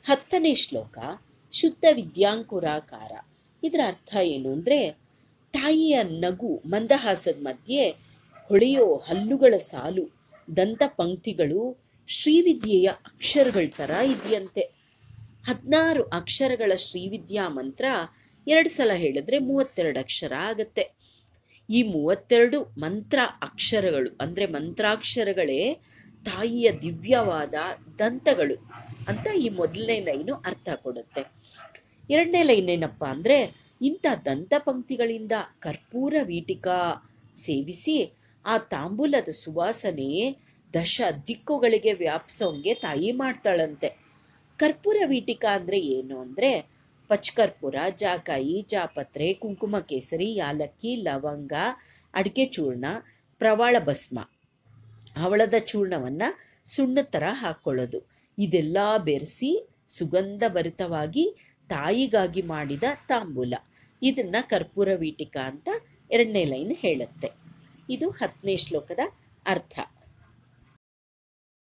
ಹತ್ತನೇ ಶ್ಲೋಕ ಶುದ್ಧ ವಿದ್ಯಾಂಕುರಾಕಾರ ಇದರ ಅರ್ಥ ಏನು ಅಂದರೆ ತಾಯಿಯ ನಗು ಮಂದಹಾಸದ ಮಧ್ಯೆ ಹೊಳೆಯೋ ಹಲ್ಲುಗಳ ಸಾಲು ದಂತ ಪಂಕ್ತಿಗಳು ಶ್ರೀವಿದ್ಯೆಯ ಅಕ್ಷರಗಳ ಥರ ಇದೆಯಂತೆ ಹದಿನಾರು ಅಕ್ಷರಗಳ ಶ್ರೀವಿದ್ಯಾ ಮಂತ್ರ ಎರಡು ಸಲ ಹೇಳಿದ್ರೆ ಮೂವತ್ತೆರಡು ಅಕ್ಷರ ಆಗತ್ತೆ ಈ ಮೂವತ್ತೆರಡು ಮಂತ್ರ ಅಕ್ಷರಗಳು ಅಂದರೆ ಮಂತ್ರಾಕ್ಷರಗಳೇ ತಾಯಿಯ ದಿವ್ಯವಾದ ದಂತಗಳು ಅಂತ ಈ ಮೊದಲನೇ ಲೈನು ಅರ್ಥ ಕೊಡುತ್ತೆ ಎರಡನೇ ಲೈನ್ ಏನಪ್ಪ ಅಂದರೆ ಇಂಥ ದಂತ ಪಂಕ್ತಿಗಳಿಂದ ಕರ್ಪೂರ ವೀಟಿಕಾ ಸೇವಿಸಿ ಆ ತಾಂಬೂಲದ ಸುವಾಸನೆ ದಶ ದಿಕ್ಕುಗಳಿಗೆ ವ್ಯಾಪಿಸೋಂಗೆ ತಾಯಿ ಮಾಡ್ತಾಳಂತೆ ಕರ್ಪೂರ ವೀಟಿಕಾ ಅಂದರೆ ಏನು ಅಂದರೆ ಪಚ್ಕರ್ಪೂರ ಜಾಕಾಯಿ ಜಾಪತ್ರೆ ಕುಂಕುಮ ಕೇಸರಿ ಯಾಲಕ್ಕಿ ಲವಂಗ ಅಡಿಕೆ ಚೂರ್ಣ ಪ್ರವಾಳ ಭಸ್ಮ ಹವಳದ ಚೂರ್ಣವನ್ನು ಸುಣ್ಣ ಥರ ಹಾಕ್ಕೊಳ್ಳೋದು ಇದೆಲ್ಲ ಬೆರೆಸಿ ಸುಗಂಧಭರಿತವಾಗಿ ತಾಯಿಗಾಗಿ ಮಾಡಿದ ತಾಂಬೂಲ ಇದನ್ನ ಕರ್ಪೂರ ವೀಟಿಕಾ ಅಂತ ಎರಡನೇ ಲೈನ್ ಹೇಳುತ್ತೆ ಇದು ಹತ್ತನೇ ಶ್ಲೋಕದ ಅರ್ಥ